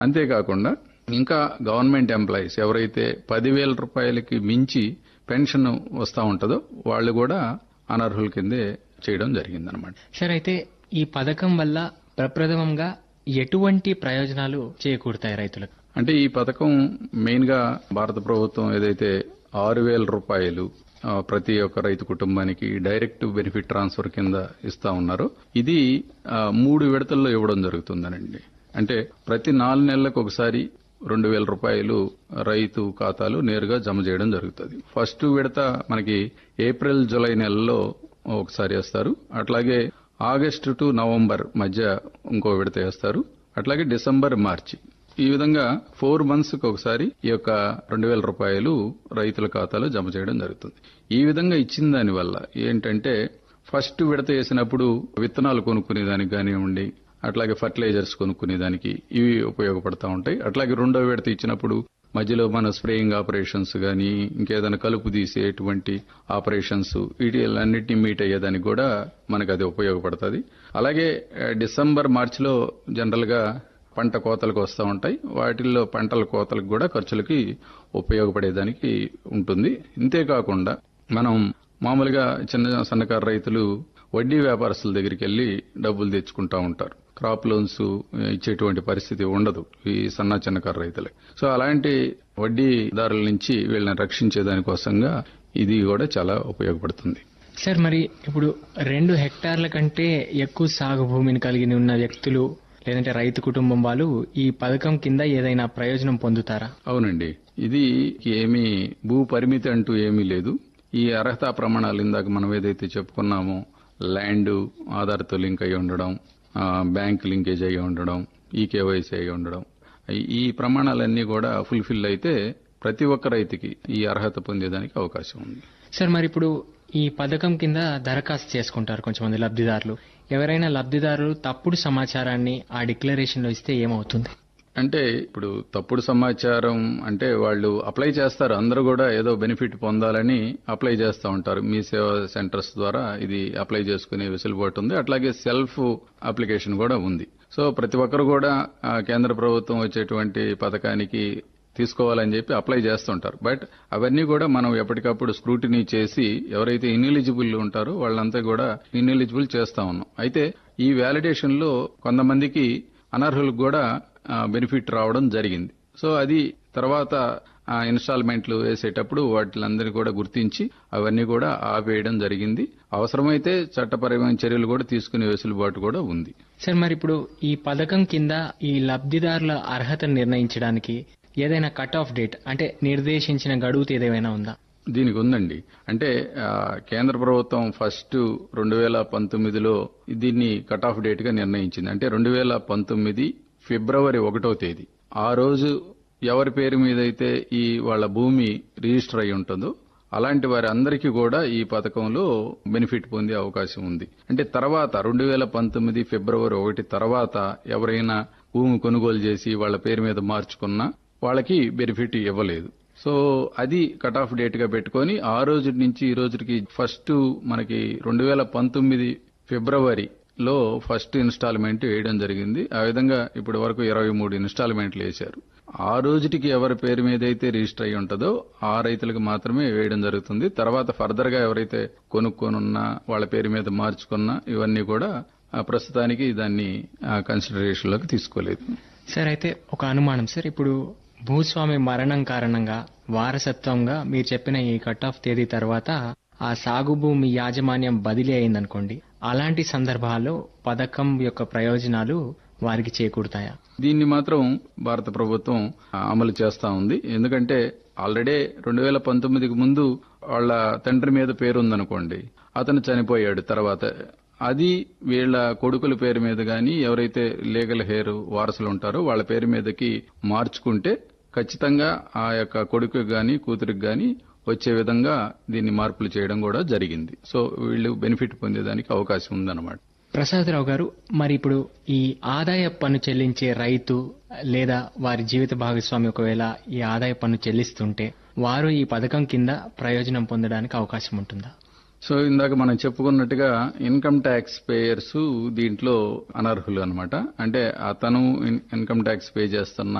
అంతేకాకుండా ఇంకా government employees ఎవరైతే పదివేల రూపాయలకి మించి పెన్షన్ వస్తా ఉంటుందో వాళ్ళు కూడా అనర్హుల కిందే చేయడం జరిగిందనమాట సార్ అయితే ఈ పథకం వల్ల ప్రప్రథమంగా ఎటువంటి ప్రయోజనాలు చేకూరుతాయి రైతులకు అంటే ఈ పథకం మెయిన్ గా భారత ప్రభుత్వం ఏదైతే ఆరు వేల రూపాయలు ఆ, ప్రతి ఒక్క రైతు కుటుంబానికి డైరెక్ట్ బెనిఫిట్ ట్రాన్స్ఫర్ కింద ఇస్తా ఉన్నారు ఇది ఆ, మూడు విడతల్లో ఇవ్వడం జరుగుతుందనండి అంటే ప్రతి నాలుగు నెలలకు ఒకసారి రెండు వేల రూపాయలు రైతు ఖాతాలు నేరుగా జమ చేయడం జరుగుతుంది ఫస్ట్ విడత మనకి ఏప్రిల్ జూలై నెలలో ఒకసారి వేస్తారు అట్లాగే ఆగస్టు టు నవంబర్ మధ్య ఇంకో విడత వేస్తారు అట్లాగే డిసెంబర్ మార్చి ఈ విధంగా ఫోర్ మంత్స్ కి ఒకసారి ఈ యొక్క రెండు వేల రూపాయలు రైతుల ఖాతాలో జమ చేయడం జరుగుతుంది ఈ విధంగా ఇచ్చిన దాని వల్ల ఏంటంటే ఫస్ట్ విడత వేసినప్పుడు విత్తనాలు కొనుక్కునే దానికి కానివ్వండి అట్లాగే ఫర్టిలైజర్స్ కొనుక్కునే దానికి ఇవి ఉపయోగపడతా ఉంటాయి అట్లాగే రెండో విడత ఇచ్చినప్పుడు మధ్యలో మన స్ప్రేయింగ్ ఆపరేషన్స్ గాని ఇంకేదైనా కలుపు తీసేటువంటి ఆపరేషన్స్ వీటిలన్నిటిని మీట్ అయ్యేదానికి కూడా మనకు అది ఉపయోగపడుతుంది అలాగే ఆ, డిసెంబర్ మార్చిలో జనరల్ గా పంట కోతలకు వస్తూ ఉంటాయి వాటిల్లో పంటల కోతలకు కూడా ఖర్చులకి ఉపయోగపడేదానికి ఉంటుంది ఇంతేకాకుండా మనం మామూలుగా చిన్న సన్నకారు రైతులు వడ్డీ వ్యాపారస్తుల దగ్గరికి వెళ్లి డబ్బులు తెచ్చుకుంటా ఉంటారు క్రాప్ లోన్స్ ఇచ్చేటువంటి పరిస్థితి ఉండదు ఈ సన్న చిన్నకారు రైతులకి సో అలాంటి వడ్డీదారుల నుంచి వీళ్ళని రక్షించే దానికోసంగా ఇది కూడా చాలా ఉపయోగపడుతుంది సార్ మరి ఇప్పుడు రెండు హెక్టార్ల కంటే ఎక్కువ సాగు భూమిని కలిగి ఉన్న వ్యక్తులు లేదంటే రైతు కుటుంబం వాళ్ళు ఈ పథకం కింద ఏదైనా ప్రయోజనం పొందుతారా అవునండి ఇది ఏమీ భూ పరిమితి అంటూ ఏమీ లేదు ఈ అర్హతా ప్రమాణాలు ఇందాక మనం ఏదైతే చెప్పుకున్నామో ల్యాండ్ ఆధార్తో లింక్ అయి ఉండడం ఆ, బ్యాంక్ లింకేజ్ అయి ఉండడం ఈ కేవైసీ అయి ఉండడం ఈ- ఈ ప్రమాణాలన్నీ కూడా ఫుల్ఫిల్ అయితే ప్రతి ఒక్క రైతుకి ఈ అర్హత పొందేదానికి అవకాశం ఉంది సార్ మరి ఇప్పుడు ఈ పథకం కింద దరఖాస్తు చేసుకుంటారు కొంతమంది లబ్ధిదారులు ఎవరైనా లబ్ధిదారులు తప్పుడు సమాచారాన్ని ఆ డిక్లరేషన్ లో ఇస్తే ఏమవుతుంది అంటే ఇప్పుడు తప్పుడు సమాచారం అంటే వాళ్ళు అప్లై చేస్తారు అందరూ కూడా ఏదో బెనిఫిట్ పొందాలని అప్లై చేస్తూ ఉంటారు మీ సేవా సెంటర్స్ ద్వారా ఇది అప్లై చేసుకునే వెసులుబాటు ఉంది అట్లాగే సెల్ఫ్ అప్లికేషన్ కూడా ఉంది సో ప్రతి ఒక్కరు కూడా ఆ, కేంద్ర ప్రభుత్వం వచ్చేటువంటి పథకానికి తీసుకోవాలని చెప్పి అప్లై చేస్తుంటారు బట్ అవన్నీ కూడా మనం ఎప్పటికప్పుడు స్క్రూటినీ చేసి ఎవరైతే ఇన్ఎలిజిబుల్ ఉంటారో వాళ్ళంతా కూడా ఇన్ఎలిజిబుల్ చేస్తా ఉన్నాం అయితే ఈ వ్యాలిడేషన్ లో కొంతమందికి అనర్హులకు కూడా బెనిఫిట్ రావడం జరిగింది సో అది తర్వాత ఆ, ఇన్స్టాల్మెంట్లు వేసేటప్పుడు వాటిలందరినీ కూడా గుర్తించి అవన్నీ కూడా ఆపేయడం జరిగింది అవసరమైతే చట్టపరమైన చర్యలు కూడా తీసుకునే వెసులుబాటు కూడా ఉంది సార్ మరి ఇప్పుడు ఈ పథకం కింద ఈ లబ్ధిదారుల అర్హతను నిర్ణయించడానికి ఏదైనా కట్ ఆఫ్ డేట్ అంటే నిర్దేశించిన గడువు ఏదైనా ఉందా దీనికి ఉందండి అంటే ఆ, కేంద్ర ప్రభుత్వం ఫస్ట్ రెండు వేల పంతొమ్మిదిలో దీన్ని కట్ ఆఫ్ డేట్ గా నిర్ణయించింది అంటే రెండు వేల పంతొమ్మిది ఫిబ్రవరి ఒకటో తేదీ ఆ రోజు ఎవరి పేరు మీద అయితే ఈ వాళ్ళ భూమి రిజిస్టర్ అయి ఉంటుందో అలాంటి వారి అందరికీ కూడా ఈ పథకంలో బెనిఫిట్ పొందే అవకాశం ఉంది అంటే తర్వాత రెండు వేల పంతొమ్మిది ఫిబ్రవరి ఒకటి తర్వాత ఎవరైనా భూమి కొనుగోలు చేసి వాళ్ళ పేరు మీద మార్చుకున్నా వాళ్ళకి బెనిఫిట్ ఇవ్వలేదు సో అది కట్ ఆఫ్ డేట్ గా పెట్టుకొని ఆ రోజు నుంచి ఈ రోజుకి ఫస్ట్ మనకి రెండు వేల పంతొమ్మిది ఫిబ్రవరిలో ఫస్ట్ ఇన్స్టాల్మెంట్ వేయడం జరిగింది ఆ విధంగా ఇప్పటి వరకు ఇరవై మూడు ఇన్స్టాల్మెంట్లు వేశారు ఆ రోజుటికి ఎవరి పేరు మీద అయితే రిజిస్టర్ అయి ఉంటుందో ఆ రైతులకు మాత్రమే వేయడం జరుగుతుంది తర్వాత ఫర్దర్ గా ఎవరైతే కొనుక్కోనున్నా వాళ్ళ పేరు మీద మార్చుకున్నా ఇవన్నీ కూడా ఆ, ప్రస్తుతానికి దాన్ని కన్సిడరేషన్ లోకి తీసుకోలేదు సార్ అయితే ఒక అనుమానం సార్ ఇప్పుడు భూస్వామి మరణం కారణంగా వారసత్వంగా మీరు చెప్పిన ఈ కట్ ఆఫ్ తేదీ తర్వాత ఆ సాగు భూమి యాజమాన్యం బదిలీ అయిందనుకోండి అలాంటి సందర్భాల్లో పథకం యొక్క ప్రయోజనాలు వారికి చేకూరుతాయా దీన్ని మాత్రం భారత ప్రభుత్వం ఆ, అమలు చేస్తా ఉంది ఎందుకంటే ఆల్రెడీ రెండు వేల పంతొమ్మిదికి ముందు వాళ్ళ తండ్రి మీద పేరుందనుకోండి అతను చనిపోయాడు తర్వాత అది వీళ్ళ కొడుకుల పేరు మీద గాని ఎవరైతే లీగల్ హెయిర్ వారసులు ఉంటారో వాళ్ళ పేరు మీదకి మార్చుకుంటే ఖచ్చితంగా ఆ యొక్క కొడుకు గాని కూతురికి గాని వచ్చే విధంగా దీన్ని మార్పులు చేయడం కూడా జరిగింది సో వీళ్ళు బెనిఫిట్ పొందేదానికి అవకాశం ఉందన్నమాట ప్రసాదరావు గారు మరి ఇప్పుడు ఈ ఆదాయ పన్ను చెల్లించే రైతు లేదా వారి జీవిత భాగస్వామి ఒకవేళ ఈ ఆదాయ పన్ను చెల్లిస్తుంటే వారు ఈ పథకం కింద ప్రయోజనం పొందడానికి అవకాశం ఉంటుందా సో ఇందాక మనం చెప్పుకున్నట్టుగా ఇన్కమ్ ట్యాక్స్ పేయర్స్ దీంట్లో అనర్హులు అన్నమాట అంటే అతను ఇన్- ఇన్కమ్ ట్యాక్స్ పే చేస్తున్న